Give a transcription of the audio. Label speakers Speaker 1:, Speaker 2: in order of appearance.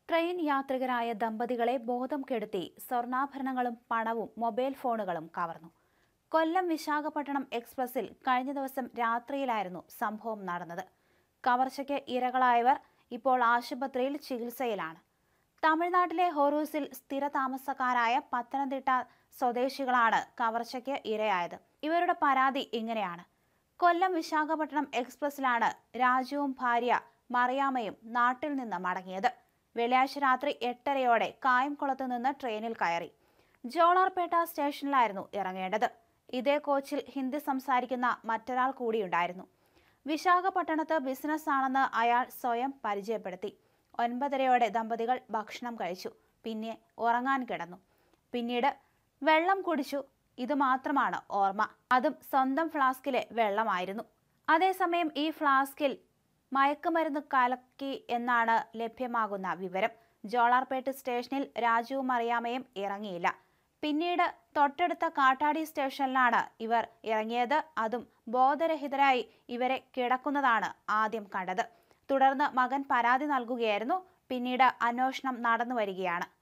Speaker 1: train യാത്രികരായ ദമ്പതികളെ ബോധം കെടുത്തി സ്വർണ്ണാഭരണങ്ങളും പണവും മൊബൈൽ ഫോണുകളും കവർന്നു കൊല്ലം വിശാഖപട്ടണം എക്സ്പ്രസിൽ കഴിഞ്ഞ ദിവസം രാത്രിയിലായിരുന്നു സംഭവം നടന്നത് കവർച്ചയ്ക്ക് ഇരകളായവർ ഇപ്പോൾ ആശുപത്രിയിൽ ചികിത്സയിലാണ് തമിഴ്നാട്ടിലെ ഹൊറൂസിൽ സ്ഥിര താമസക്കാരായ പത്തനംതിട്ട സ്വദേശികളാണ് കവർച്ചയ്ക്ക് ഇരയായത് ഇവരുടെ പരാതി ഇങ്ങനെയാണ് കൊല്ലം വിശാഖപട്ടണം എക്സ്പ്രസിലാണ് രാജുവും ഭാര്യ മറിയാമ്മയും നാട്ടിൽ നിന്ന് മടങ്ങിയത് വെള്ളിയാഴ്ച രാത്രി എട്ടരയോടെ കായംകുളത്ത് നിന്ന് ട്രെയിനിൽ കയറി ജോളാർപേട്ട സ്റ്റേഷനിലായിരുന്നു ഇറങ്ങേണ്ടത് ഇതേ കോച്ചിൽ ഹിന്ദി സംസാരിക്കുന്ന മറ്റൊരാൾ കൂടിയുണ്ടായിരുന്നു വിശാഖപട്ടണത്ത് ബിസിനസ് ആണെന്ന് അയാൾ സ്വയം പരിചയപ്പെടുത്തി ഒൻപതരയോടെ ദമ്പതികൾ ഭക്ഷണം കഴിച്ചു പിന്നെ ഉറങ്ങാൻ കിടന്നു പിന്നീട് വെള്ളം കുടിച്ചു ഇത് മാത്രമാണ് ഓർമ്മ അതും സ്വന്തം ഫ്ലാസ്കിലെ വെള്ളമായിരുന്നു അതേസമയം ഈ ഫ്ലാസ്കിൽ മയക്കുമരുന്ന് കലക്കി എന്നാണ് ലഭ്യമാകുന്ന വിവരം ജോളാർപേട്ട് സ്റ്റേഷനിൽ രാജുവും അറിയാമയും ഇറങ്ങിയില്ല പിന്നീട് തൊട്ടടുത്ത കാട്ടാടി സ്റ്റേഷനിലാണ് ഇവർ ഇറങ്ങിയത് അതും ബോധരഹിതരായി ഇവരെ കിടക്കുന്നതാണ് ആദ്യം കണ്ടത് തുടർന്ന് മകൻ പരാതി നൽകുകയായിരുന്നു പിന്നീട് അന്വേഷണം നടന്നു വരികയാണ്